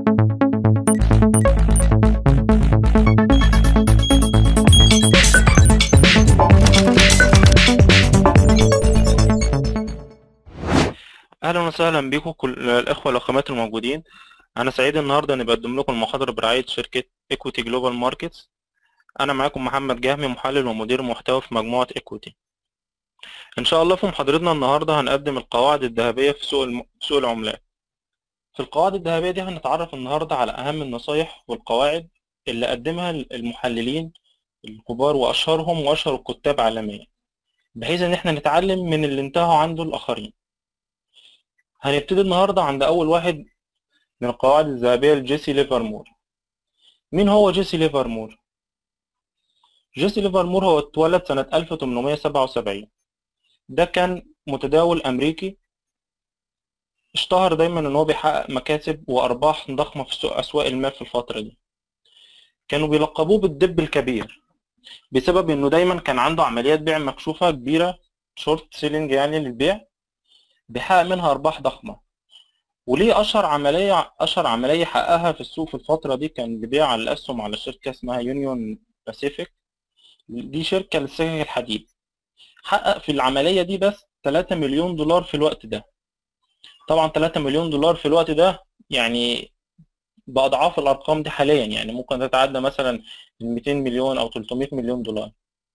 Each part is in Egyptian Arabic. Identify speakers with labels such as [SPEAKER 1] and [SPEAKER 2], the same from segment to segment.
[SPEAKER 1] أهلا وسهلا بكم كل الإخوة والأخوات الموجودين أنا سعيد النهاردة إني بقدم لكم المحاضرة برعاية شركة إيكويتي جلوبال ماركتس أنا معاكم محمد جهمي محلل ومدير محتوى في مجموعة إيكويتي إن شاء الله في محاضرتنا النهاردة هنقدم القواعد الذهبية في سوق الم... سوق العملات في القواعد الذهبية دي هنتعرف النهاردة على أهم النصايح والقواعد اللي قدمها المحللين الكبار وأشهرهم وأشهر الكتاب عالميا بحيث إن إحنا نتعلم من اللي انتهوا عنده الآخرين هنبتدي النهاردة عند أول واحد من القواعد الذهبية لجيسي ليفرمور مين هو جيسي ليفرمور؟ جيسي ليفرمور هو اتولد سنة 1877 ده كان متداول أمريكي اشتهر دايما إن هو بيحقق مكاسب وأرباح ضخمة في سوق أسواق المال في الفترة دي كانوا بيلقبوه بالدب الكبير بسبب إنه دايما كان عنده عمليات بيع مكشوفة كبيرة شورت سيلينج يعني للبيع بيحقق منها أرباح ضخمة وليه أشهر عملية أشهر عملية حققها في السوق في الفترة دي كان بيبيع الأسهم على شركة اسمها يونيون باسيفيك دي شركة للسكك الحديد حقق في العملية دي بس 3 مليون دولار في الوقت ده طبعا 3 مليون دولار في الوقت ده يعني بأضعاف الأرقام دي حاليا يعني ممكن تتعدى مثلا 200 مليون أو 300 مليون دولار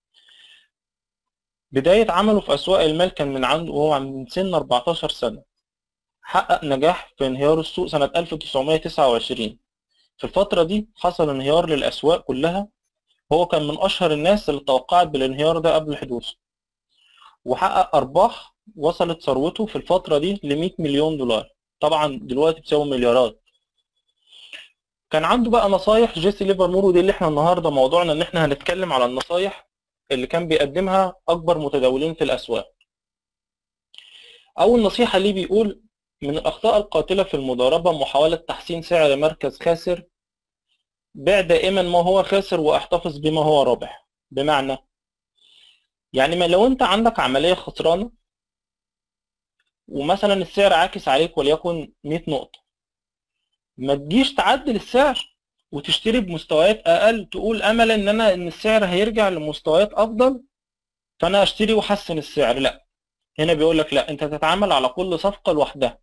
[SPEAKER 1] بداية عمله في أسواق المال كان من عنده وهو من سن 14 سنة حقق نجاح في انهيار السوق سنة 1929 في الفترة دي حصل انهيار للأسواق كلها هو كان من أشهر الناس اللي توقعت بالانهيار ده قبل حدوثه وحقق أرباح وصلت ثروته في الفترة دي ل 100 مليون دولار طبعا دلوقتي بتساوي مليارات كان عنده بقى نصايح جيسي ليفرمور ودي اللي احنا النهارده موضوعنا ان احنا هنتكلم على النصايح اللي كان بيقدمها أكبر متداولين في الأسواق أول نصيحة ليه بيقول من الأخطاء القاتلة في المضاربة محاولة تحسين سعر مركز خاسر بيع دائما ما هو خاسر واحتفظ بما هو رابح بمعنى يعني ما لو انت عندك عملية خسرانة ومثلا السعر عاكس عليك وليكن 100 نقطة ما تجيش تعدل السعر وتشتري بمستويات اقل تقول املا ان انا ان السعر هيرجع لمستويات افضل فانا اشتري واحسن السعر لا هنا بيقول لك لا انت تتعامل على كل صفقة لوحدها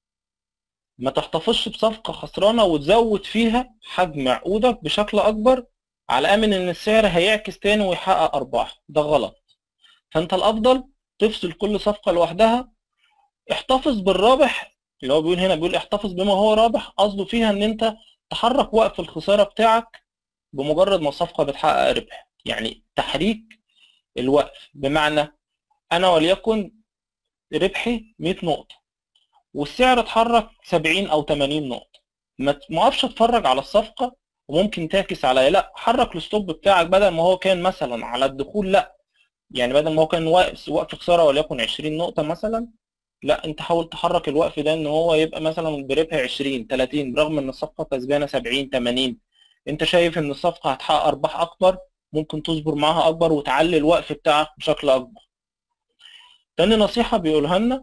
[SPEAKER 1] ما تحتفظش بصفقة خسرانة وتزود فيها حجم عقودك بشكل أكبر على أمن إن السعر هيعكس تاني ويحقق أرباح ده غلط فأنت الأفضل تفصل كل صفقة لوحدها احتفظ بالرابح اللي هو بيقول هنا بيقول احتفظ بما هو رابح قصده فيها إن أنت تحرك وقف الخسارة بتاعك بمجرد ما الصفقة بتحقق ربح يعني تحريك الوقف بمعنى أنا وليكن ربحي 100 نقطة والسعر اتحرك 70 او 80 نقطة ما اقفش اتفرج على الصفقة وممكن تعكس عليا لا حرك الستوب بتاعك بدل ما هو كان مثلا على الدخول لا يعني بدل ما هو كان واقف وقف خسارة وليكن 20 نقطة مثلا لا انت حاول تحرك الوقف ده ان هو يبقى مثلا بربح 20 30 برغم ان الصفقة كسبانة 70 80 انت شايف ان الصفقة هتحقق ارباح اكبر ممكن تصبر معاها اكبر وتعلي الوقف بتاعك بشكل اكبر تاني نصيحة بيقولها لنا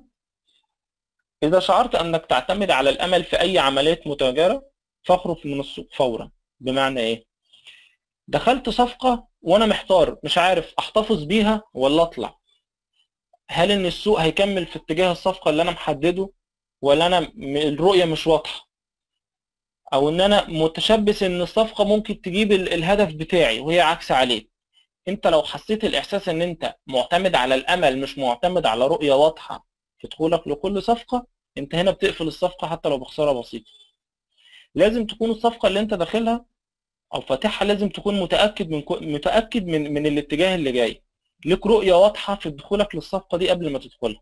[SPEAKER 1] إذا شعرت أنك تعتمد على الأمل في أي عملية متاجرة فاخرج من السوق فورا بمعنى إيه؟ دخلت صفقة وأنا محتار مش عارف أحتفظ بيها ولا أطلع هل إن السوق هيكمل في اتجاه الصفقة اللي أنا محدده ولا أنا الرؤية مش واضحة أو إن أنا متشبث إن الصفقة ممكن تجيب الهدف بتاعي وهي عكس عليه أنت لو حسيت الإحساس إن أنت معتمد على الأمل مش معتمد على رؤية واضحة في دخولك لكل صفقة انت هنا بتقفل الصفقة حتى لو بخسارة بسيطة لازم تكون الصفقة اللي انت داخلها او فاتحها لازم تكون متأكد من متأكد من من الاتجاه اللي جاي ليك رؤية واضحة في دخولك للصفقة دي قبل ما تدخلها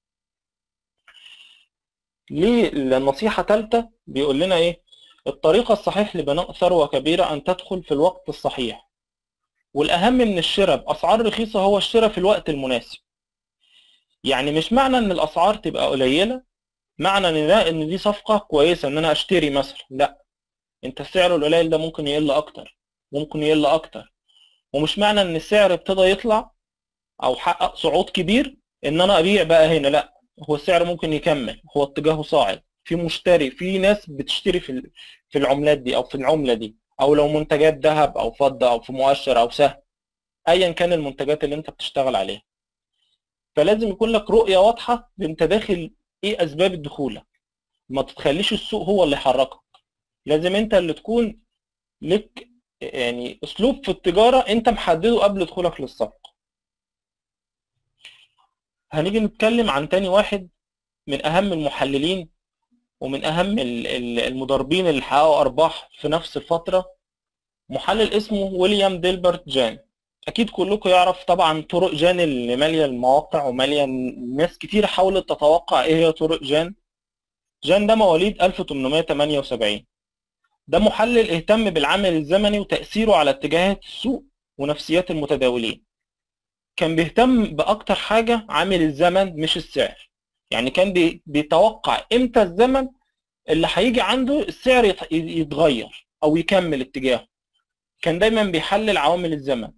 [SPEAKER 1] ليه النصيحة ثالثة بيقول لنا ايه الطريقة الصحيح لبناء ثروة كبيرة ان تدخل في الوقت الصحيح والاهم من الشراء باسعار رخيصة هو الشراء في الوقت المناسب يعني مش معنى ان الاسعار تبقى قليله معنى ان ده ان دي صفقه كويسه ان انا اشتري مثلا لا انت السعر القليل ده ممكن يقل اكتر ممكن يقل اكتر ومش معنى ان السعر ابتدى يطلع او حقق صعود كبير ان انا ابيع بقى هنا لا هو السعر ممكن يكمل هو اتجاهه صاعد في مشتري في ناس بتشتري في في العملات دي او في العمله دي او لو منتجات ذهب او فضه او في مؤشر او سهم ايا كان المنتجات اللي انت بتشتغل عليها فلازم يكون لك رؤيه واضحه انت داخل ايه اسباب دخولك ما تتخليش السوق هو اللي يحركك لازم انت اللي تكون لك يعني اسلوب في التجاره انت محدده قبل دخولك للصفقه هنيجي نتكلم عن تاني واحد من اهم المحللين ومن اهم المضاربين اللي حققوا ارباح في نفس الفتره محلل اسمه ويليام ديلبرت جان اكيد كلكم يعرف طبعا طرق جان اللي ماليه المواقع وماليه ناس كتير حاولت تتوقع ايه هي طرق جان جان ده مواليد 1878 ده محلل اهتم بالعامل الزمني وتأثيره على اتجاهات السوق ونفسيات المتداولين كان بيهتم بأكتر حاجة عامل الزمن مش السعر يعني كان بيتوقع امتى الزمن اللي هيجي عنده السعر يتغير او يكمل اتجاهه كان دايما بيحلل عوامل الزمن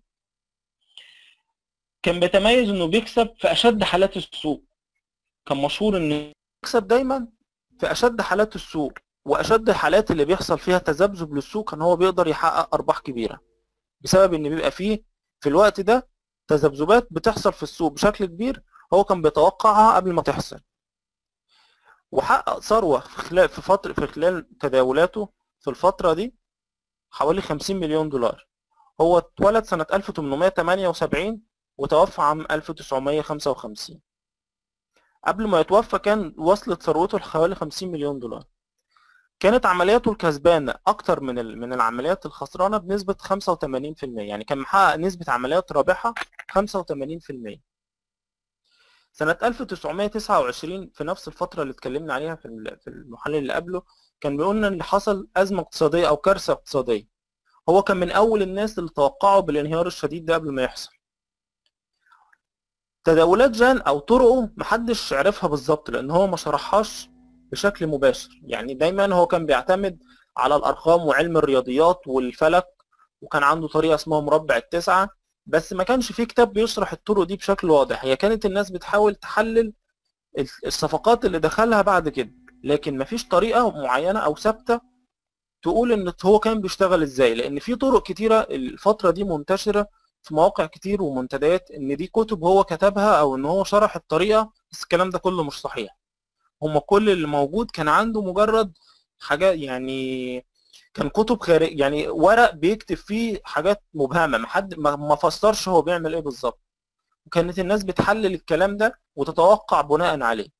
[SPEAKER 1] كان بيتميز انه بيكسب في اشد حالات السوق كان مشهور انه بيكسب دايما في اشد حالات السوق واشد الحالات اللي بيحصل فيها تذبذب للسوق كان هو بيقدر يحقق ارباح كبيره بسبب ان بيبقى فيه في الوقت ده تذبذبات بتحصل في السوق بشكل كبير هو كان بيتوقعها قبل ما تحصل وحقق ثروه في خلال في فتره في خلال تداولاته في الفتره دي حوالي 50 مليون دولار هو اتولد سنه 1878 وتوفى عام 1955 قبل ما يتوفى كان وصلت ثروته لحوالي 50 مليون دولار كانت عملياته الكسبانة أكتر من من العمليات الخسرانة بنسبة 85% يعني كان محقق نسبة عمليات رابحة 85% سنة 1929 في نفس الفترة اللي اتكلمنا عليها في في المحلل اللي قبله كان بيقولنا ان حصل أزمة اقتصادية أو كارثة اقتصادية هو كان من أول الناس اللي توقعوا بالانهيار الشديد ده قبل ما يحصل تداولات جان أو طرقه محدش عرفها بالظبط لأن هو ما شرحهاش بشكل مباشر يعني دايما هو كان بيعتمد على الأرقام وعلم الرياضيات والفلك وكان عنده طريقة اسمها مربع التسعة بس ما كانش في كتاب بيشرح الطرق دي بشكل واضح هي كانت الناس بتحاول تحلل الصفقات اللي دخلها بعد كده لكن ما فيش طريقة معينة أو ثابتة تقول ان هو كان بيشتغل ازاي لان في طرق كتيرة الفترة دي منتشرة في مواقع كتير ومنتديات ان دي كتب هو كتبها او ان هو شرح الطريقة بس الكلام ده كله مش صحيح هم كل اللي موجود كان عنده مجرد حاجات يعني كان كتب خارج يعني ورق بيكتب فيه حاجات مبهمه ما حد ما فسرش هو بيعمل ايه بالظبط وكانت الناس بتحلل الكلام ده وتتوقع بناء عليه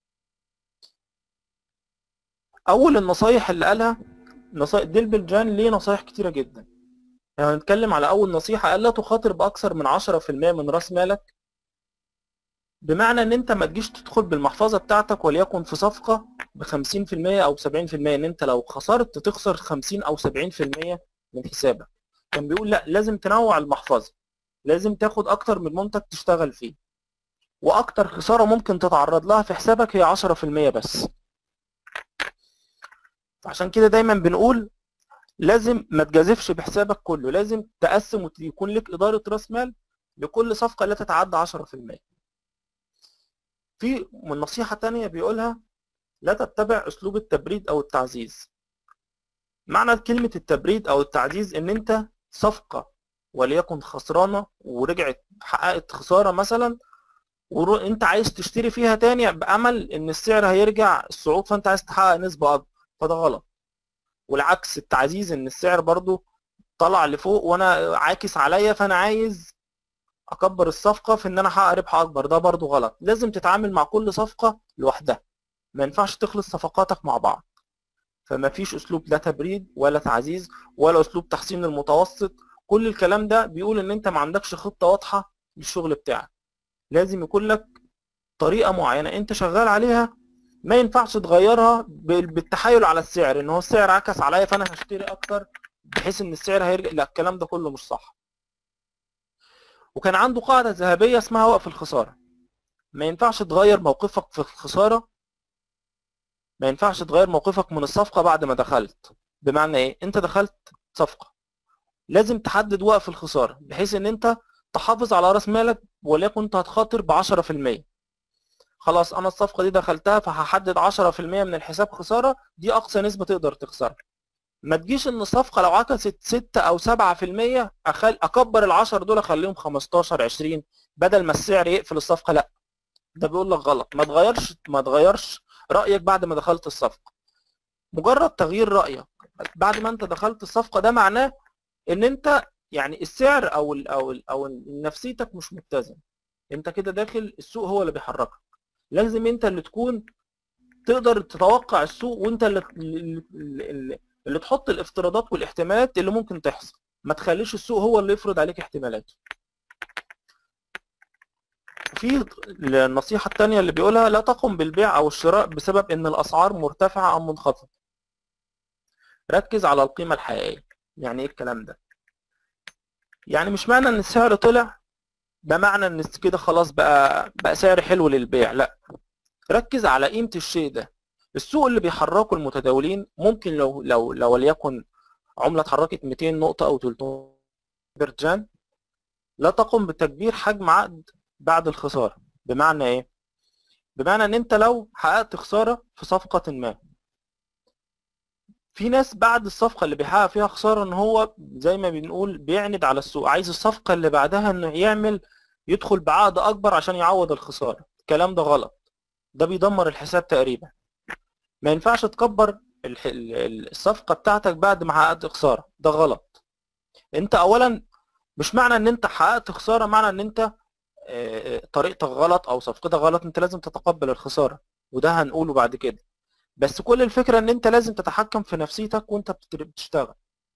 [SPEAKER 1] اول النصايح اللي قالها نصائح ديلبل جان ليه نصايح كتيره جدا يعني هنتكلم على اول نصيحه قال لا تخاطر باكثر من 10% من راس مالك بمعنى ان انت ما تجيش تدخل بالمحفظه بتاعتك وليكن في صفقه ب 50% او 70% ان انت لو خسرت تخسر 50 او 70% من حسابك كان بيقول لا لازم تنوع المحفظه لازم تاخد اكتر من منتج تشتغل فيه واكتر خساره ممكن تتعرض لها في حسابك هي 10% بس عشان كده دايما بنقول لازم ما تجازفش بحسابك كله لازم تقسم ويكون لك اداره راس مال لكل صفقه لا تتعدى 10% في من نصيحة تانية بيقولها لا تتبع أسلوب التبريد أو التعزيز معنى كلمة التبريد أو التعزيز إن أنت صفقة وليكن خسرانة ورجعت حققت خسارة مثلا وانت عايز تشتري فيها تاني بأمل إن السعر هيرجع الصعود فأنت عايز تحقق نسبة أكبر فده غلط والعكس التعزيز إن السعر برضو طلع لفوق وأنا عاكس عليا فأنا عايز اكبر الصفقه في ان انا احقق ربح اكبر ده برضو غلط لازم تتعامل مع كل صفقه لوحدها ما ينفعش تخلص صفقاتك مع بعض فما فيش اسلوب لا تبريد ولا تعزيز ولا اسلوب تحسين المتوسط كل الكلام ده بيقول ان انت ما عندكش خطه واضحه للشغل بتاعك لازم يكون لك طريقه معينه انت شغال عليها ما ينفعش تغيرها بالتحايل على السعر ان هو السعر عكس عليا فانا هشتري اكتر بحيث ان السعر هيرجع لا الكلام ده كله مش صح وكان عنده قاعدة ذهبية اسمها وقف الخسارة ما ينفعش تغير موقفك في الخسارة ما ينفعش تغير موقفك من الصفقة بعد ما دخلت بمعنى ايه انت دخلت صفقة لازم تحدد وقف الخسارة بحيث ان انت تحافظ على راس مالك وليكن انت هتخاطر ب 10% خلاص انا الصفقه دي دخلتها فهحدد 10% من الحساب خساره دي اقصى نسبه تقدر تخسرها ما تجيش ان الصفقه لو عكست 6 او 7% أخل... اكبر ال 10 دول اخليهم 15 20 بدل ما السعر يقفل الصفقه لا ده بيقول لك غلط ما تغيرش ما تغيرش رايك بعد ما دخلت الصفقه مجرد تغيير رايك بعد ما انت دخلت الصفقه ده معناه ان انت يعني السعر او ال او ال او نفسيتك مش متزن انت كده داخل السوق هو اللي بيحركك لازم انت اللي تكون تقدر تتوقع السوق وانت اللي, اللي, اللي تحط الافتراضات والاحتمالات اللي ممكن تحصل ما تخليش السوق هو اللي يفرض عليك احتمالاته في النصيحة الثانية اللي بيقولها لا تقم بالبيع أو الشراء بسبب إن الأسعار مرتفعة أو منخفضة. ركز على القيمة الحقيقية. يعني إيه الكلام ده؟ يعني مش معنى إن السعر طلع ده معنى إن كده خلاص بقى بقى سعر حلو للبيع، لا. ركز على قيمة الشيء ده. السوق اللي بيحركه المتداولين ممكن لو لو لو وليكن عملة اتحركت 200 نقطة أو 300 برجان لا تقم بتكبير حجم عقد بعد الخسارة بمعنى ايه بمعنى ان انت لو حققت خسارة في صفقة ما في ناس بعد الصفقة اللي بيحقق فيها خسارة ان هو زي ما بنقول بيعند على السوق عايز الصفقة اللي بعدها انه يعمل يدخل بعقد اكبر عشان يعوض الخسارة الكلام ده غلط ده بيدمر الحساب تقريبا ما ينفعش تكبر الصفقة بتاعتك بعد ما حققت خسارة ده غلط انت اولا مش معنى ان انت حققت خسارة معنى ان انت طريقتك غلط او صفقتك غلط انت لازم تتقبل الخساره وده هنقوله بعد كده بس كل الفكره ان انت لازم تتحكم في نفسيتك وانت بتشتغل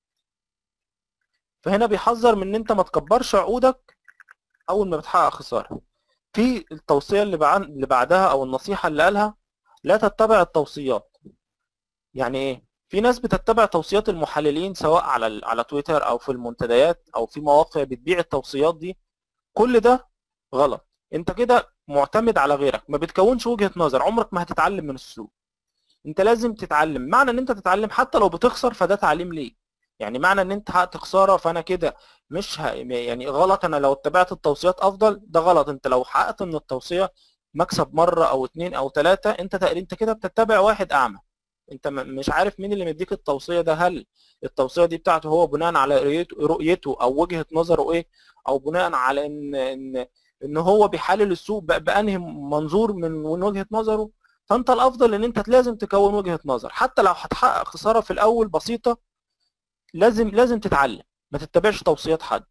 [SPEAKER 1] فهنا بيحذر من ان انت ما تكبرش عقودك اول ما بتحقق خساره في التوصيه اللي اللي بعدها او النصيحه اللي قالها لا تتبع التوصيات يعني ايه في ناس بتتبع توصيات المحللين سواء على على تويتر او في المنتديات او في مواقع بتبيع التوصيات دي كل ده غلط انت كده معتمد على غيرك ما بتكونش وجهة نظر عمرك ما هتتعلم من السوق انت لازم تتعلم معنى ان انت تتعلم حتى لو بتخسر فده تعليم ليك يعني معنى ان انت حققت خساره فانا كده مش ه... يعني غلط انا لو اتبعت التوصيات افضل ده غلط انت لو حققت من التوصيه مكسب مره او اتنين او تلاته انت تقريبا انت كده بتتبع واحد اعمى انت مش عارف مين اللي مديك التوصيه ده هل التوصيه دي بتاعته هو بناء على رؤيته او وجهه نظره ايه او بناء على ان ان ان هو بيحلل السوق بانهي منظور من وجهه نظره فانت الافضل ان انت لازم تكون وجهه نظر حتى لو هتحقق خساره في الاول بسيطه لازم لازم تتعلم ما تتبعش توصيات حد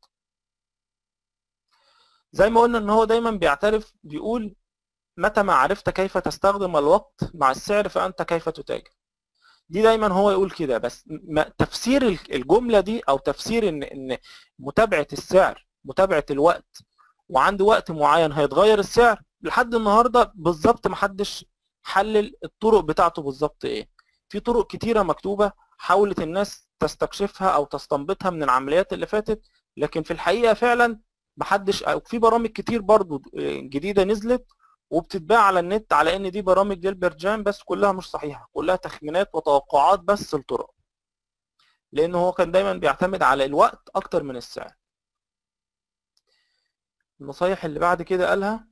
[SPEAKER 1] زي ما قلنا ان هو دايما بيعترف بيقول متى ما عرفت كيف تستخدم الوقت مع السعر فانت كيف تتاجر دي دايما هو يقول كده بس تفسير الجمله دي او تفسير ان ان متابعه السعر متابعه الوقت وعند وقت معين هيتغير السعر لحد النهارده بالظبط محدش حلل الطرق بتاعته بالظبط ايه في طرق كتيره مكتوبه حاولت الناس تستكشفها او تستنبطها من العمليات اللي فاتت لكن في الحقيقه فعلا محدش او في برامج كتير برضو جديده نزلت وبتتباع على النت على ان دي برامج للبرجام بس كلها مش صحيحه كلها تخمينات وتوقعات بس الطرق لان هو كان دايما بيعتمد على الوقت اكتر من السعر النصايح اللي بعد كده قالها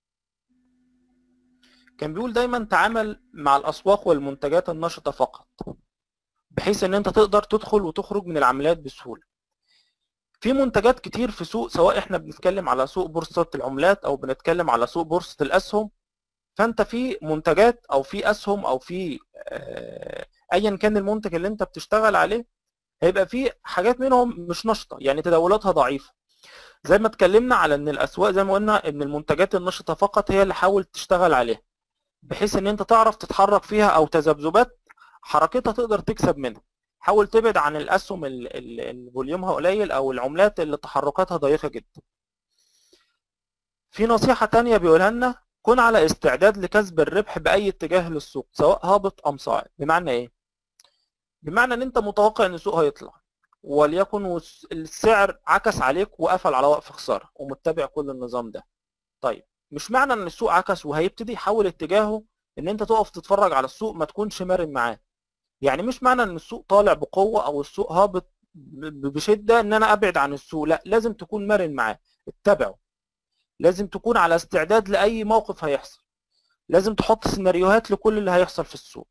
[SPEAKER 1] كان بيقول دايما تعامل مع الاسواق والمنتجات النشطه فقط بحيث ان انت تقدر تدخل وتخرج من العمليات بسهوله في منتجات كتير في سوق سواء احنا بنتكلم على سوق بورصه العملات او بنتكلم على سوق بورصه الاسهم فانت في منتجات او في اسهم او في ايا كان المنتج اللي انت بتشتغل عليه هيبقى في حاجات منهم مش نشطه يعني تداولاتها ضعيفه زي ما اتكلمنا على ان الاسواق زي ما قلنا ان المنتجات النشطه فقط هي اللي حاول تشتغل عليها بحيث ان انت تعرف تتحرك فيها او تذبذبات حركتها تقدر تكسب منها حاول تبعد عن الاسهم اللي فوليومها قليل او العملات اللي تحركاتها ضيقه جدا في نصيحه تانية بيقولها لنا كن على استعداد لكسب الربح باي اتجاه للسوق سواء هابط ام صاعد بمعنى ايه بمعنى ان انت متوقع ان السوق هيطلع وليكن السعر عكس عليك وقفل على وقف خساره ومتبع كل النظام ده طيب مش معنى ان السوق عكس وهيبتدي يحول اتجاهه ان انت تقف تتفرج على السوق ما تكونش مرن معاه يعني مش معنى ان السوق طالع بقوه او السوق هابط بشده ان انا ابعد عن السوق لا لازم تكون مرن معاه اتبعه لازم تكون على استعداد لاي موقف هيحصل لازم تحط سيناريوهات لكل اللي هيحصل في السوق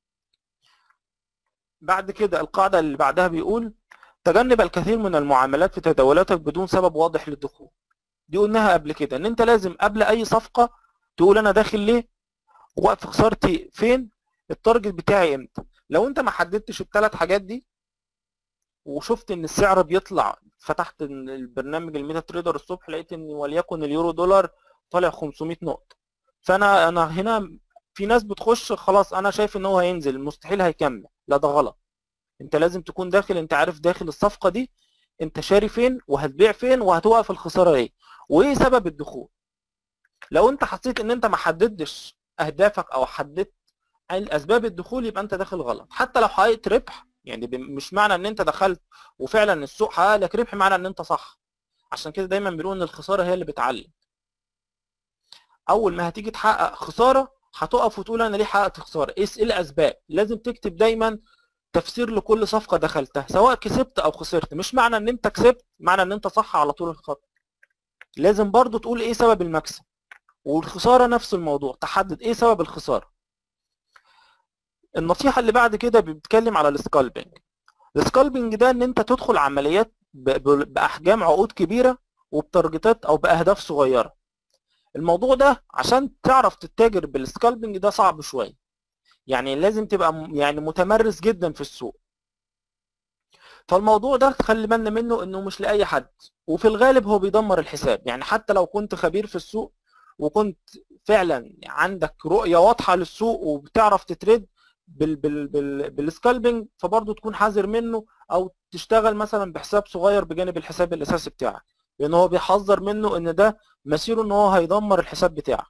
[SPEAKER 1] بعد كده القاعدة اللي بعدها بيقول تجنب الكثير من المعاملات في تداولاتك بدون سبب واضح للدخول دي قلناها قبل كده ان انت لازم قبل اي صفقة تقول انا داخل ليه وقف خسارتي فين التارجت بتاعي امتى لو انت ما حددتش الثلاث حاجات دي وشفت ان السعر بيطلع فتحت البرنامج الميتا تريدر الصبح لقيت ان وليكن اليورو دولار طالع 500 نقطة فانا انا هنا في ناس بتخش خلاص انا شايف ان هو هينزل مستحيل هيكمل لا ده غلط انت لازم تكون داخل انت عارف داخل الصفقة دي انت شاري فين وهتبيع فين وهتوقف الخسارة ايه وايه سبب الدخول لو انت حسيت ان انت ما حددتش اهدافك او حددت اسباب الدخول يبقى انت داخل غلط حتى لو حققت ربح يعني مش معنى ان انت دخلت وفعلا السوق حقق لك ربح معنى ان انت صح عشان كده دايما بيقولوا ان الخساره هي اللي بتعلم اول ما هتيجي تحقق خساره هتقف وتقول انا ليه حققت خساره ايه الاسباب لازم تكتب دايما تفسير لكل صفقه دخلتها سواء كسبت او خسرت مش معنى ان انت كسبت معنى ان انت صح على طول الخط لازم برضو تقول ايه سبب المكسب والخساره نفس الموضوع تحدد ايه سبب الخساره النصيحه اللي بعد كده بتتكلم على السكالبنج السكالبنج ده ان انت تدخل عمليات باحجام عقود كبيره وبتارجتات او باهداف صغيره الموضوع ده عشان تعرف تتاجر بالسكالبنج ده صعب شويه يعني لازم تبقى يعني متمرس جدا في السوق فالموضوع ده خلي بالنا منه انه مش لاي حد وفي الغالب هو بيدمر الحساب يعني حتى لو كنت خبير في السوق وكنت فعلا عندك رؤيه واضحه للسوق وبتعرف تتريد بال بال بال بالسكالبنج فبرضه تكون حذر منه او تشتغل مثلا بحساب صغير بجانب الحساب الاساسي بتاعك لان هو بيحذر منه ان ده مسيره ان هو هيدمر الحساب بتاعك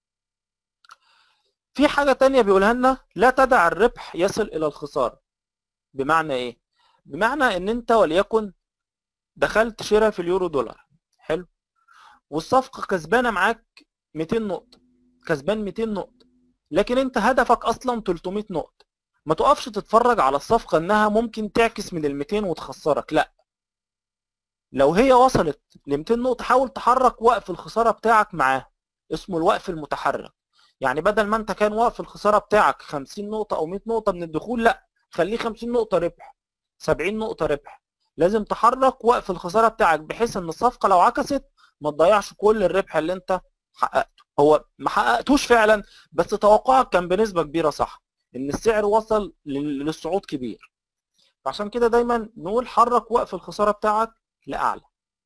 [SPEAKER 1] في حاجة تانية بيقولها لنا لا تدع الربح يصل الى الخسارة بمعنى ايه بمعنى ان انت وليكن دخلت شراء في اليورو دولار حلو والصفقة كسبانة معاك 200 نقطة كسبان 200 نقطة لكن انت هدفك اصلا 300 نقطة ما تقفش تتفرج على الصفقة انها ممكن تعكس من ال 200 وتخسرك لا لو هي وصلت ل 200 نقطة حاول تحرك وقف الخسارة بتاعك معاه اسمه الوقف المتحرك يعني بدل ما انت كان وقف الخسارة بتاعك 50 نقطة او 100 نقطة من الدخول لا خليه 50 نقطة ربح 70 نقطة ربح لازم تحرك وقف الخسارة بتاعك بحيث ان الصفقة لو عكست ما تضيعش كل الربح اللي انت حققته هو ما حققتوش فعلا بس توقعك كان بنسبة كبيرة صح ان السعر وصل للصعود كبير عشان كده دايما نقول حرك وقف الخسارة بتاعك لأعلى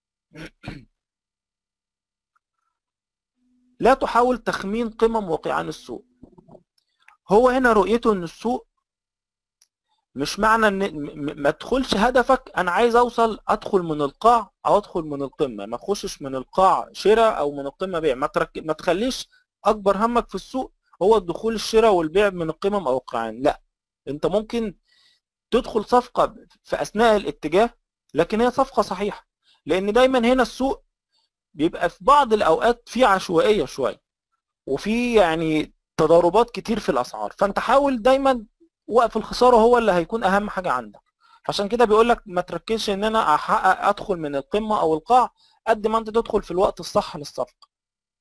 [SPEAKER 1] لا تحاول تخمين قمم واقعان السوق هو هنا رؤيته ان السوق مش معنى ان ما تدخلش هدفك انا عايز اوصل ادخل من القاع او ادخل من القمه ما تخشش من القاع شراء او من القمه بيع ما, ترك... ما تخليش اكبر همك في السوق هو الدخول الشراء والبيع من القمم او القاعين لا انت ممكن تدخل صفقه في اثناء الاتجاه لكن هي صفقه صحيحه لان دايما هنا السوق بيبقى في بعض الاوقات في عشوائيه شويه وفي يعني تضاربات كتير في الاسعار فانت حاول دايما وقف الخساره هو اللي هيكون اهم حاجه عندك عشان كده بيقول لك ما تركزش ان انا احقق ادخل من القمه او القاع قد ما انت تدخل في الوقت الصح للصفقه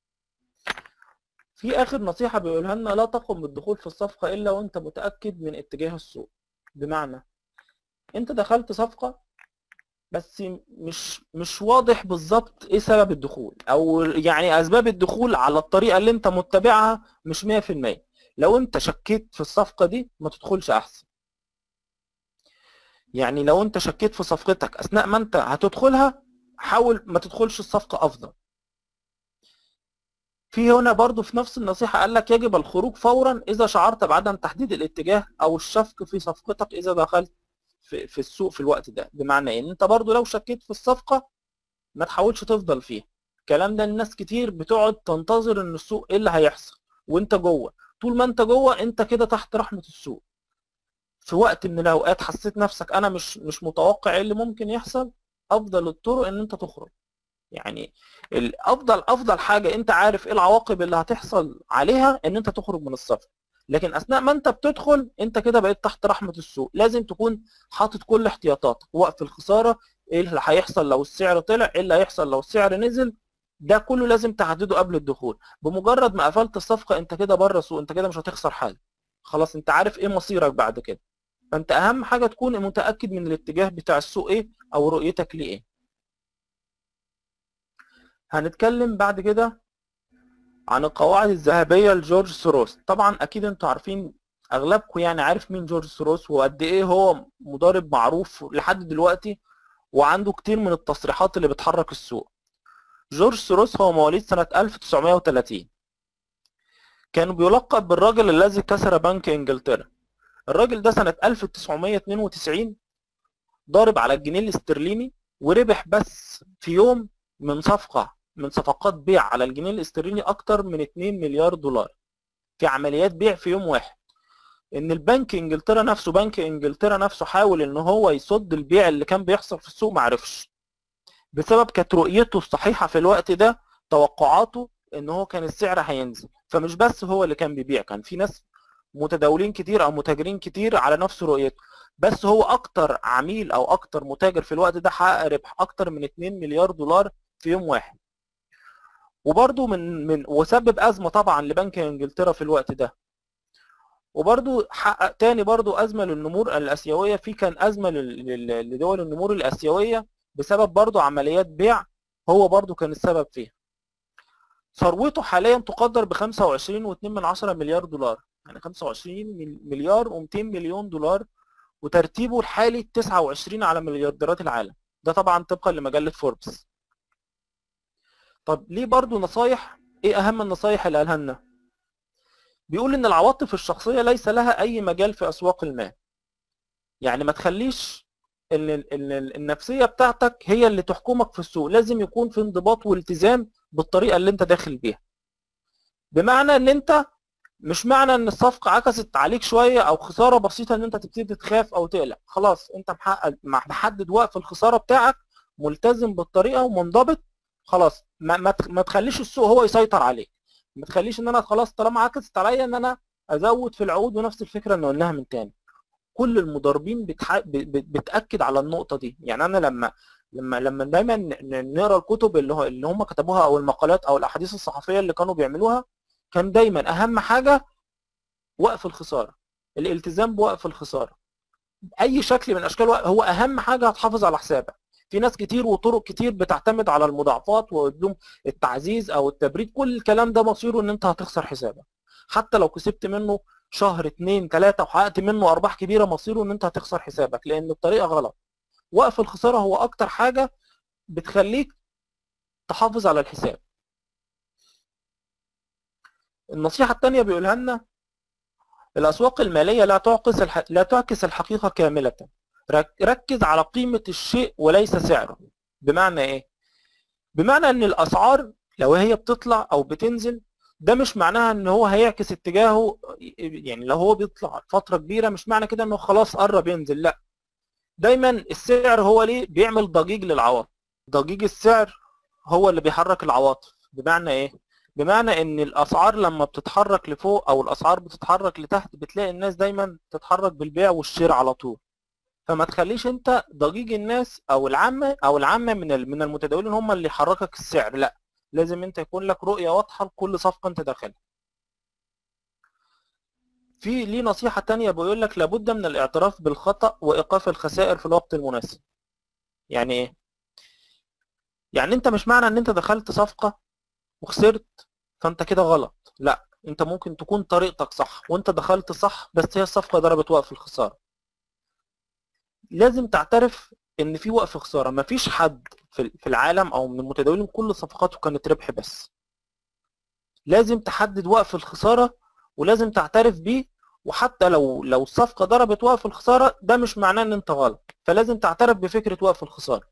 [SPEAKER 1] في اخر نصيحه بيقولها لنا لا تقم بالدخول في الصفقه الا وانت متاكد من اتجاه السوق بمعنى انت دخلت صفقه بس مش مش واضح بالظبط ايه سبب الدخول او يعني اسباب الدخول على الطريقه اللي انت متبعها مش 100% لو انت شكيت في الصفقه دي ما تدخلش احسن يعني لو انت شكيت في صفقتك اثناء ما انت هتدخلها حاول ما تدخلش الصفقه افضل في هنا برضو في نفس النصيحة قال لك يجب الخروج فورا إذا شعرت بعدم تحديد الاتجاه أو الشك في صفقتك إذا دخلت في, في السوق في الوقت ده بمعنى إيه؟ إن أنت برضو لو شكيت في الصفقة ما تحاولش تفضل فيها الكلام ده الناس كتير بتقعد تنتظر إن السوق إيه اللي هيحصل وأنت جوه طول ما أنت جوه أنت كده تحت رحمة السوق في وقت من الأوقات حسيت نفسك أنا مش مش متوقع إيه اللي ممكن يحصل أفضل الطرق إن أنت تخرج يعني الافضل افضل حاجه انت عارف ايه العواقب اللي هتحصل عليها ان انت تخرج من الصف لكن اثناء ما انت بتدخل انت كده بقيت تحت رحمه السوق لازم تكون حاطط كل احتياطاتك وقف الخساره ايه اللي هيحصل لو السعر طلع ايه اللي هيحصل لو السعر نزل ده كله لازم تحدده قبل الدخول بمجرد ما قفلت الصفقه انت كده بره السوق انت كده مش هتخسر حاجه خلاص انت عارف ايه مصيرك بعد كده فانت اهم حاجه تكون متاكد من الاتجاه بتاع السوق ايه او رؤيتك ليه ايه هنتكلم بعد كده عن القواعد الذهبيه لجورج سوروس طبعا اكيد انتوا عارفين اغلبكم يعني عارف مين جورج سوروس وقد ايه هو مضارب معروف لحد دلوقتي وعنده كتير من التصريحات اللي بتحرك السوق جورج سوروس هو مواليد سنة 1930 كان بيلقب بالراجل الذي كسر بنك انجلترا الراجل ده سنة 1992 ضارب على الجنيه الاسترليني وربح بس في يوم من صفقة من صفقات بيع على الجنيه الاسترليني أكتر من 2 مليار دولار في عمليات بيع في يوم واحد ان البنك انجلترا نفسه بنك انجلترا نفسه حاول ان هو يصد البيع اللي كان بيحصل في السوق معرفش بسبب كانت رؤيته الصحيحه في الوقت ده توقعاته ان هو كان السعر هينزل فمش بس هو اللي كان بيبيع كان في ناس متداولين كتير او متاجرين كتير على نفس رؤيته بس هو اكتر عميل او اكتر متاجر في الوقت ده حقق ربح اكتر من 2 مليار دولار في يوم واحد وبرده من من وسبب ازمه طبعا لبنك انجلترا في الوقت ده وبرده حقق تاني برده ازمه للنمور الاسيويه في كان ازمه لدول النمور الاسيويه بسبب برده عمليات بيع هو برده كان السبب فيها ثروته حاليا تقدر ب 25.2 مليار دولار يعني 25 مليار و200 مليون دولار وترتيبه الحالي 29 على مليارديرات العالم ده طبعا طبقا لمجله فوربس طب ليه برضو نصايح ايه اهم النصايح اللي قالها لنا بيقول ان العواطف الشخصيه ليس لها اي مجال في اسواق المال يعني ما تخليش ان النفسيه بتاعتك هي اللي تحكمك في السوق لازم يكون في انضباط والتزام بالطريقه اللي انت داخل بيها بمعنى ان انت مش معنى ان الصفقه عكست عليك شويه او خساره بسيطه ان انت تبتدي تخاف او تقلق خلاص انت محقق محدد وقف الخساره بتاعك ملتزم بالطريقه ومنضبط خلاص ما, ما, ما تخليش السوق هو يسيطر عليك ما تخليش ان انا خلاص طالما عكست عليا ان انا ازود في العقود ونفس الفكره اللي قلناها من تاني كل المضاربين بتح... بتاكد على النقطه دي يعني انا لما لما لما دايما نقرا الكتب اللي هو اللي هم كتبوها او المقالات او الاحاديث الصحفيه اللي كانوا بيعملوها كان دايما اهم حاجه وقف الخساره الالتزام بوقف الخساره اي شكل من اشكال هو اهم حاجه هتحافظ على حسابك في ناس كتير وطرق كتير بتعتمد على المضاعفات وقدوم التعزيز او التبريد كل الكلام ده مصيره ان انت هتخسر حسابك حتى لو كسبت منه شهر اتنين تلاتة وحققت منه ارباح كبيره مصيره ان انت هتخسر حسابك لان الطريقه غلط وقف الخساره هو اكتر حاجه بتخليك تحافظ على الحساب النصيحه الثانيه بيقولها لنا الاسواق الماليه لا تعكس الح... لا تعكس الحقيقه كامله ركز على قيمه الشيء وليس سعره بمعنى ايه بمعنى ان الاسعار لو هي بتطلع او بتنزل ده مش معناها ان هو هيعكس اتجاهه يعني لو هو بيطلع فتره كبيره مش معنى كده انه خلاص قرب ينزل لا دايما السعر هو ليه بيعمل ضجيج للعواطف ضجيج السعر هو اللي بيحرك العواطف بمعنى ايه بمعنى ان الاسعار لما بتتحرك لفوق او الاسعار بتتحرك لتحت بتلاقي الناس دايما تتحرك بالبيع والشراء على طول فما تخليش انت ضجيج الناس او العامه او العامه من من المتداولين هم اللي يحركك السعر لا لازم انت يكون لك رؤيه واضحه لكل صفقه انت داخلها في ليه نصيحة تانية بيقول لك لابد من الاعتراف بالخطأ وإيقاف الخسائر في الوقت المناسب يعني إيه؟ يعني أنت مش معنى إن أنت دخلت صفقة وخسرت فأنت كده غلط لا أنت ممكن تكون طريقتك صح وأنت دخلت صح بس هي الصفقة ضربت وقف الخسارة لازم تعترف إن في وقف خسارة مفيش حد في العالم أو من المتداولين كل صفقاته كانت ربح بس لازم تحدد وقف الخسارة ولازم تعترف بيه وحتى لو لو الصفقه ضربت وقف الخساره ده مش معناه ان انت غلط فلازم تعترف بفكره وقف الخساره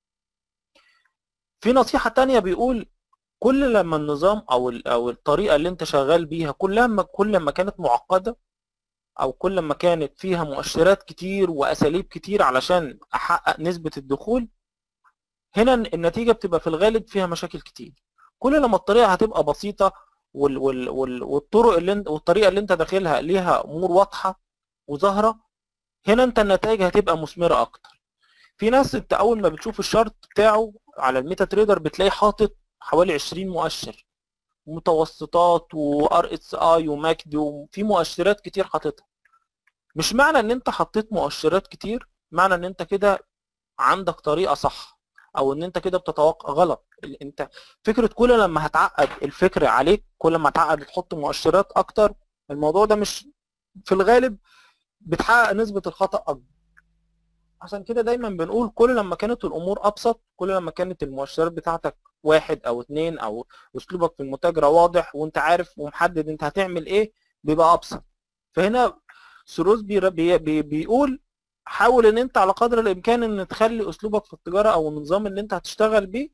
[SPEAKER 1] في نصيحه تانية بيقول كل لما النظام او او الطريقه اللي انت شغال بيها كل لما كل ما كانت معقده او كل ما كانت فيها مؤشرات كتير واساليب كتير علشان احقق نسبه الدخول هنا النتيجه بتبقى في الغالب فيها مشاكل كتير كل لما الطريقه هتبقى بسيطه وال وال وال والطرق اللي انت والطريقه اللي انت داخلها ليها امور واضحه وظاهره هنا انت النتائج هتبقى مثمره اكتر في ناس انت اول ما بتشوف الشارت بتاعه على الميتا تريدر بتلاقيه حاطط حوالي 20 مؤشر متوسطات وار اس اي وماكد وفي مؤشرات كتير حاططها مش معنى ان انت حطيت مؤشرات كتير معنى ان انت كده عندك طريقه صح او ان انت كده بتتوقع غلط انت فكره كل لما هتعقد الفكر عليك كل ما هتعقد تحط مؤشرات اكتر الموضوع ده مش في الغالب بتحقق نسبه الخطا اكبر عشان كده دايما بنقول كل لما كانت الامور ابسط كل لما كانت المؤشرات بتاعتك واحد او اتنين او اسلوبك في المتاجره واضح وانت عارف ومحدد انت هتعمل ايه بيبقى ابسط فهنا سروز بي بي بي بيقول حاول ان انت على قدر الامكان ان تخلي اسلوبك في التجاره او النظام اللي انت هتشتغل بيه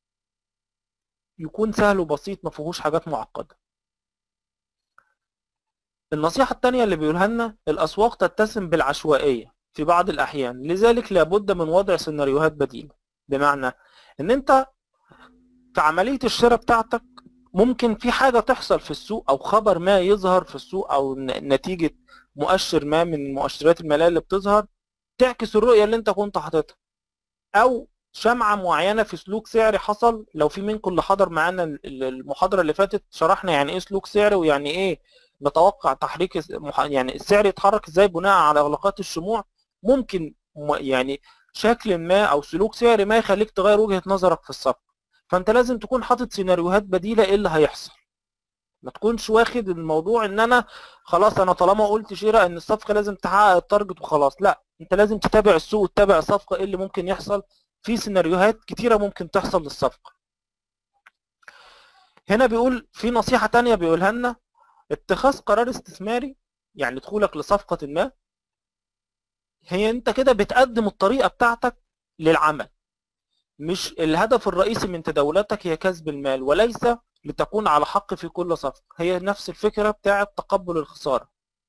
[SPEAKER 1] يكون سهل وبسيط ما فيهوش حاجات معقده النصيحة التانية اللي بيقولها لنا الأسواق تتسم بالعشوائية في بعض الأحيان لذلك لابد من وضع سيناريوهات بديلة بمعنى إن أنت في عملية الشراء بتاعتك ممكن في حاجة تحصل في السوق أو خبر ما يظهر في السوق أو نتيجة مؤشر ما من المؤشرات المالية اللي بتظهر تعكس الرؤية اللي أنت كنت حاططها أو شمعة معينة في سلوك سعري حصل لو في منكم اللي حضر معانا المحاضرة اللي فاتت شرحنا يعني إيه سلوك سعري ويعني إيه نتوقع تحريك يعني السعر يتحرك إزاي بناء على إغلاقات الشموع ممكن يعني شكل ما او سلوك سعري ما يخليك تغير وجهه نظرك في الصفقه فانت لازم تكون حاطط سيناريوهات بديله ايه اللي هيحصل ما تكونش واخد الموضوع ان انا خلاص انا طالما قلت شراء ان الصفقه لازم تحقق التارجت وخلاص لا انت لازم تتابع السوق وتتابع الصفقه ايه اللي ممكن يحصل في سيناريوهات كتيره ممكن تحصل للصفقه هنا بيقول في نصيحه تانية بيقولها لنا اتخاذ قرار استثماري يعني دخولك لصفقه ما هي انت كده بتقدم الطريقه بتاعتك للعمل مش الهدف الرئيسي من تداولاتك هي كسب المال وليس لتكون على حق في كل صفقه هي نفس الفكره بتاعه تقبل الخساره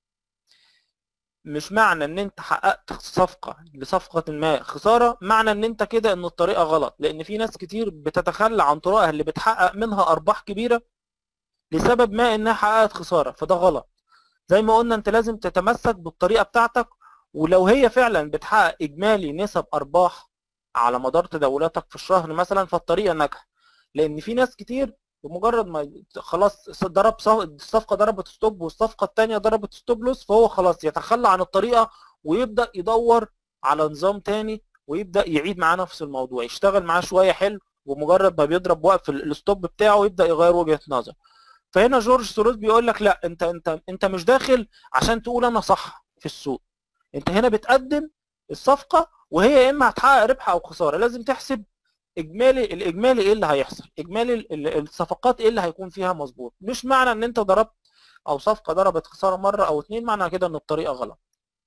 [SPEAKER 1] مش معنى ان انت حققت صفقه لصفقه ما خساره معنى ان انت كده ان الطريقه غلط لان في ناس كتير بتتخلى عن طرقها اللي بتحقق منها ارباح كبيره لسبب ما انها حققت خساره فده غلط زي ما قلنا انت لازم تتمسك بالطريقه بتاعتك ولو هي فعلا بتحقق اجمالي نسب ارباح على مدار تداولاتك في الشهر مثلا فالطريقه ناجحه لان في ناس كتير بمجرد ما خلاص ضرب الصفقه ضربت ستوب والصفقه الثانيه ضربت ستوب لوس فهو خلاص يتخلى عن الطريقه ويبدا يدور على نظام تاني ويبدا يعيد معاه نفس الموضوع يشتغل معاه شويه حلو ومجرد ما بيضرب وقف الستوب بتاعه يبدا يغير وجهه نظر فهنا جورج سوروس بيقول لك لا انت انت انت مش داخل عشان تقول انا صح في السوق انت هنا بتقدم الصفقه وهي يا اما هتحقق ربح او خساره لازم تحسب اجمالي الاجمالي ايه اللي هيحصل اجمالي الصفقات ايه اللي هيكون فيها مظبوط مش معنى ان انت ضربت او صفقه ضربت خساره مره او اتنين معنى كده ان الطريقه غلط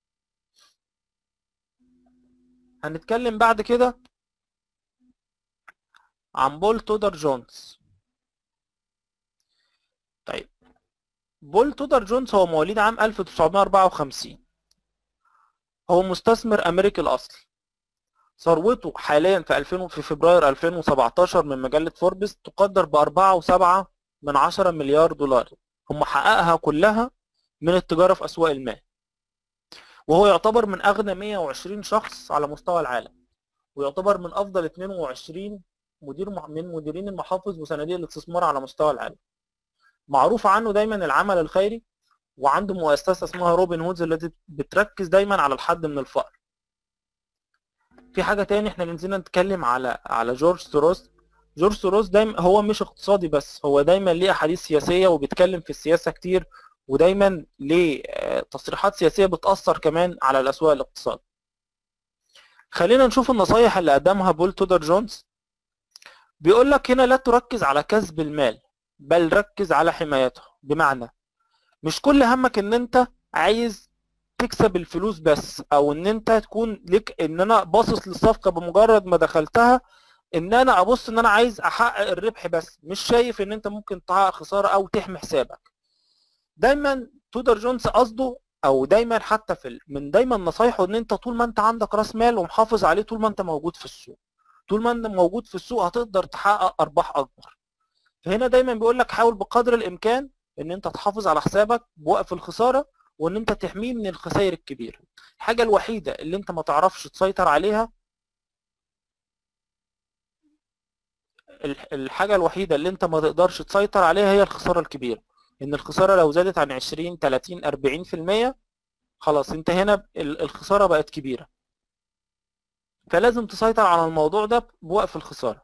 [SPEAKER 1] هنتكلم بعد كده عن بول تودر جونز طيب بول تودر جونز هو مواليد عام 1954 هو مستثمر امريكي الاصل ثروته حاليا في 2000 في فبراير 2017 من مجله فوربس تقدر ب 4.7 من 10 مليار دولار هم حققها كلها من التجاره في اسواق المال وهو يعتبر من اغنى 120 شخص على مستوى العالم ويعتبر من افضل 22 مدير من مديرين المحافظ وصناديق الاستثمار على مستوى العالم معروف عنه دايما العمل الخيري وعنده مؤسسه اسمها روبن هودز التي بتركز دايما على الحد من الفقر في حاجه تاني احنا نزلنا نتكلم على على جورج سوروس جورج سوروس دايما هو مش اقتصادي بس هو دايما ليه احاديث سياسيه وبيتكلم في السياسه كتير ودايما ليه تصريحات سياسيه بتاثر كمان على الاسواق الاقتصاد خلينا نشوف النصايح اللي قدمها بول تودر جونز بيقول لك هنا لا تركز على كسب المال بل ركز على حمايته بمعنى مش كل همك ان انت عايز تكسب الفلوس بس او ان انت تكون لك ان انا باصص للصفقه بمجرد ما دخلتها ان انا ابص ان انا عايز احقق الربح بس مش شايف ان انت ممكن تحقق خساره او تحمي حسابك دايما تودر جونز قصده او دايما حتى في من دايما نصايحه ان انت طول ما انت عندك راس مال ومحافظ عليه طول ما انت موجود في السوق طول ما انت موجود في السوق هتقدر تحقق ارباح اكبر فهنا دايما بيقول لك حاول بقدر الامكان ان انت تحافظ على حسابك بوقف الخساره وان انت تحميه من الخسائر الكبيره الحاجه الوحيده اللي انت ما تعرفش تسيطر عليها ال- الحاجة الوحيدة اللي انت ما تقدرش تسيطر عليها هي الخسارة الكبيرة ان الخسارة لو زادت عن 20 30 40% خلاص انت هنا ال- الخسارة بقت كبيرة فلازم تسيطر على الموضوع ده بوقف الخسارة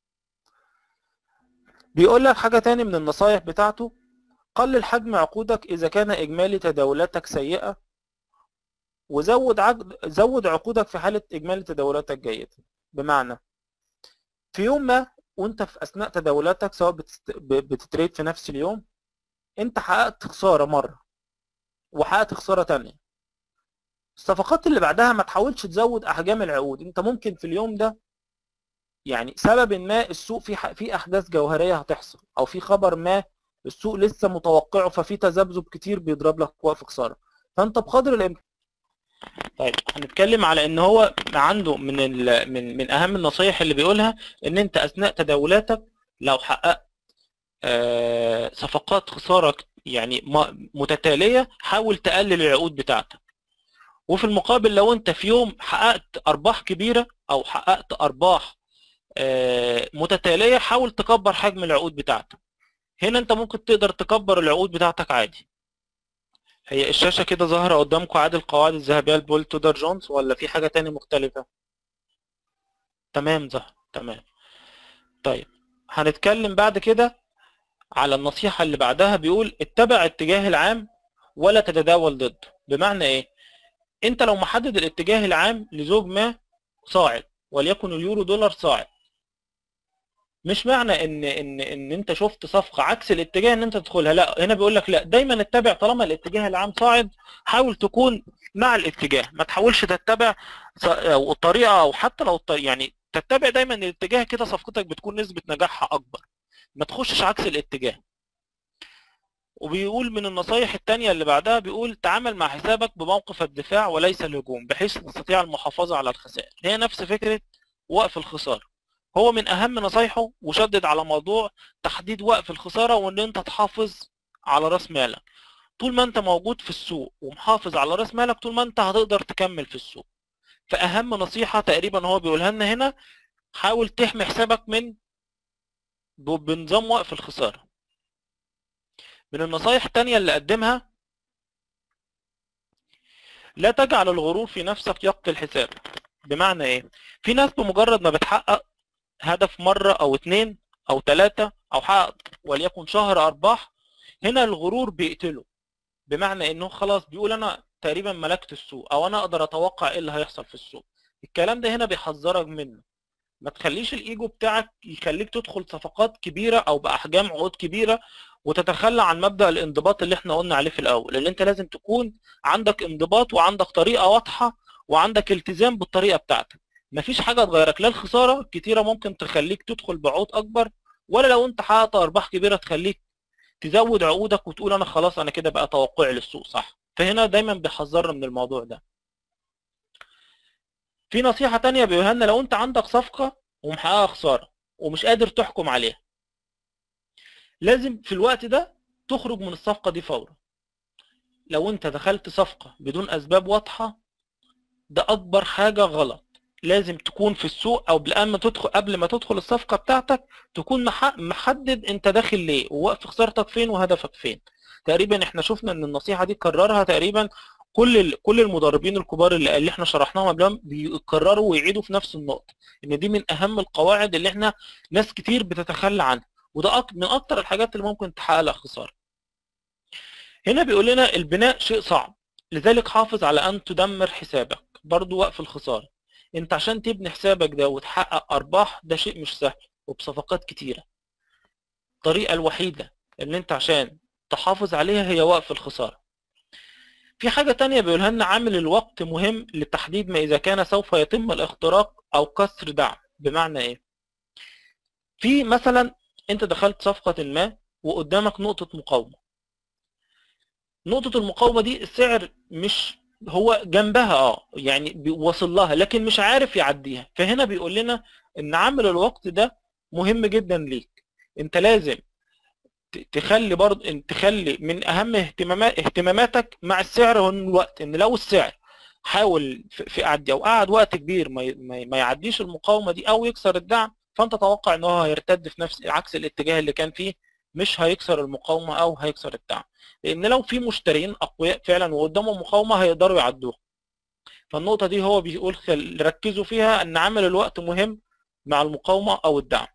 [SPEAKER 1] بيقول لك حاجة تاني من النصايح بتاعته قلل حجم عقودك إذا كان إجمالي تداولاتك سيئة وزود عقد زود عقودك في حالة إجمالي تداولاتك جيدة بمعنى في يوم ما وانت في أثناء تداولاتك سواء بتست... ب- بتتريد في نفس اليوم انت حققت خسارة مرة وحققت خسارة تانية الصفقات اللي بعدها ما تحاولش تزود أحجام العقود انت ممكن في اليوم ده يعني سبب ما السوق في ح- في احداث جوهريه هتحصل او في خبر ما السوق لسه متوقعه ففي تذبذب كتير بيضرب لك وقف خساره فانت بقدر الامكان طيب هنتكلم على ان هو عنده من ال... من من اهم النصايح اللي بيقولها ان انت اثناء تداولاتك لو حققت آه، صفقات خساره يعني م- متتاليه حاول تقلل العقود بتاعتك وفي المقابل لو انت في يوم حققت ارباح كبيره او حققت ارباح آه، متتالية حاول تكبر حجم العقود بتاعتك هنا انت ممكن تقدر تكبر العقود بتاعتك عادي هي الشاشة كده ظاهرة قدامكم عادي القواعد الذهبية لبول تودر جونز ولا في حاجة تاني مختلفة تمام ظهر تمام طيب هنتكلم بعد كده على النصيحة اللي بعدها بيقول اتبع اتجاه العام ولا تتداول ضده بمعنى ايه انت لو محدد الاتجاه العام لزوج ما صاعد وليكن اليورو دولار صاعد مش معنى ان ان ان انت شفت صفقه عكس الاتجاه ان انت تدخلها لا هنا بيقول لك لا دايما اتبع طالما الاتجاه العام صاعد حاول تكون مع الاتجاه ما تحاولش تتبع ص- او الطريقه او حتى لو الطريقة يعني تتبع دايما الاتجاه كده صفقتك بتكون نسبه نجاحها اكبر ما تخشش عكس الاتجاه وبيقول من النصايح التانية اللي بعدها بيقول تعامل مع حسابك بموقف الدفاع وليس الهجوم بحيث تستطيع المحافظة على الخسائر هي نفس فكرة وقف الخسارة هو من أهم نصايحه وشدد على موضوع تحديد وقف الخسارة وإن أنت تحافظ على رأس مالك طول ما أنت موجود في السوق ومحافظ على رأس مالك طول ما أنت هتقدر تكمل في السوق فأهم نصيحة تقريبا هو بيقولها لنا هنا حاول تحمي حسابك من ب- بنظام وقف الخسارة من النصايح التانية اللي قدمها لا تجعل الغرور في نفسك يقتل حسابك بمعنى ايه في ناس بمجرد ما بتحقق هدف مرة او اتنين او تلاتة او حقق وليكن شهر ارباح هنا الغرور بيقتله بمعنى انه خلاص بيقول انا تقريبا ملكت السوق او انا اقدر اتوقع ايه اللي هيحصل في السوق الكلام ده هنا بيحذرك منه ما تخليش الايجو بتاعك يخليك تدخل صفقات كبيره او باحجام عقود كبيره وتتخلى عن مبدا الانضباط اللي احنا قلنا عليه في الاول اللي انت لازم تكون عندك انضباط وعندك طريقه واضحه وعندك التزام بالطريقه بتاعتك مفيش حاجه تغيرك لا الخساره كتيره ممكن تخليك تدخل بعقود اكبر ولا لو انت حققت ارباح كبيره تخليك تزود عقودك وتقول انا خلاص انا كده بقى توقعي للسوق صح فهنا دايما بيحذرنا من الموضوع ده في نصيحة تانية بيقولها لنا لو انت عندك صفقة ومحققة خسارة ومش قادر تحكم عليها لازم في الوقت ده تخرج من الصفقة دي فورا لو انت دخلت صفقة بدون اسباب واضحة ده اكبر حاجة غلط لازم تكون في السوق او قبل ما تدخل قبل ما تدخل الصفقة بتاعتك تكون مح- محدد انت داخل ليه ووقف خسارتك فين وهدفك فين تقريبا احنا شفنا ان النصيحة دي كررها تقريبا كل ال- كل المدربين الكبار اللي, اللي احنا شرحناهم قبلهم بيكرروا ويعيدوا في نفس النقطة ان دي من اهم القواعد اللي احنا ناس كتير بتتخلى عنها وده أك- من اكتر الحاجات اللي ممكن تحقق لك خسارة هنا بيقول لنا البناء شيء صعب لذلك حافظ على ان تدمر حسابك برضو وقف الخسارة انت عشان تبني حسابك ده وتحقق ارباح ده شيء مش سهل وبصفقات كتيرة الطريقة الوحيدة ان انت عشان تحافظ عليها هي وقف الخسارة في حاجة تانية بيقولها لنا عامل الوقت مهم لتحديد ما إذا كان سوف يتم الاختراق أو كسر دعم بمعنى إيه؟ في مثلا أنت دخلت صفقة ما وقدامك نقطة مقاومة نقطة المقاومة دي السعر مش هو جنبها اه يعني بيوصل لها لكن مش عارف يعديها فهنا بيقول لنا ان عامل الوقت ده مهم جدا ليك انت لازم ت- تخلي برضه ان تخلي من اهم اهتمامات اهتماماتك مع السعر هو الوقت ان لو السعر حاول في في قعد او قعد وقت كبير ما ي- ما ي- ما يعديش المقاومه دي او يكسر الدعم فانت توقع ان هو هيرتد في نفس عكس الاتجاه اللي كان فيه مش هيكسر المقاومه او هيكسر الدعم لان لو في مشترين اقوياء فعلا وقدامهم مقاومه هيقدروا يعدوها فالنقطه دي هو بيقول خل- ركزوا فيها ان عامل الوقت مهم مع المقاومه او الدعم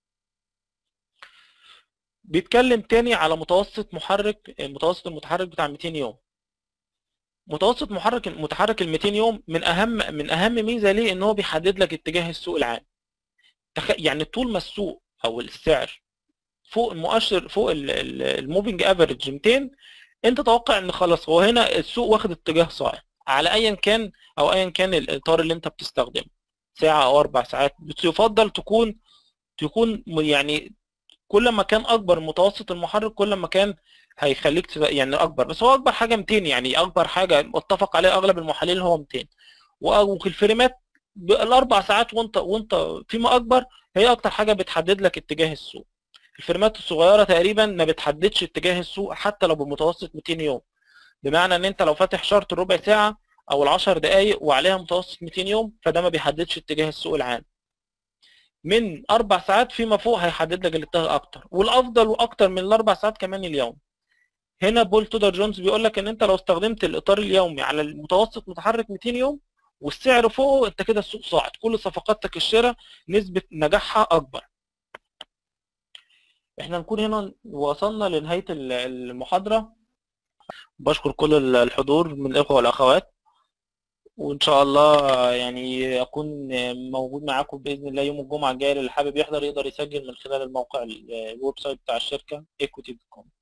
[SPEAKER 1] بيتكلم تاني على متوسط محرك المتوسط المتحرك بتاع 200 يوم متوسط محرك متحرك ال 200 يوم من اهم من اهم ميزه ليه ان هو بيحدد لك اتجاه السوق العام تخ... يعني طول ما السوق او السعر فوق المؤشر فوق الموفينج افريج 200 انت توقع ان خلاص هو هنا السوق واخد اتجاه صاعد على ايا كان او ايا كان الاطار اللي انت بتستخدمه ساعه او اربع ساعات بس يفضل تكون تكون يعني كل ما كان اكبر متوسط المحرك كل ما كان هيخليك تد- يعني اكبر بس هو اكبر حاجه 200 يعني اكبر حاجه متفق عليها اغلب المحللين هو 200 وفي الفريمات ب- الاربع ساعات وانت وانت فيما اكبر هي اكتر حاجه بتحدد لك اتجاه السوق الفريمات الصغيره تقريبا ما بتحددش اتجاه السوق حتى لو بمتوسط 200 يوم بمعنى ان انت لو فاتح شارت الربع ساعه او العشر دقائق وعليها متوسط 200 يوم فده ما بيحددش اتجاه السوق العام من اربع ساعات فيما فوق هيحدد لك الاتجاه اكتر والافضل واكتر من الاربع ساعات كمان اليوم هنا بول تودر جونز بيقول لك ان انت لو استخدمت الاطار اليومي على المتوسط متحرك 200 يوم والسعر فوقه انت كده السوق صاعد كل صفقاتك الشراء نسبة نجاحها اكبر احنا نكون هنا وصلنا لنهاية ال- المحاضرة بشكر كل الحضور من الاخوة والاخوات وان شاء الله يعني اكون موجود معاكم باذن الله يوم الجمعة الجاي اللي حابب يحضر يقدر يسجل من خلال الموقع ال- الويب سايت بتاع الشركة equity.com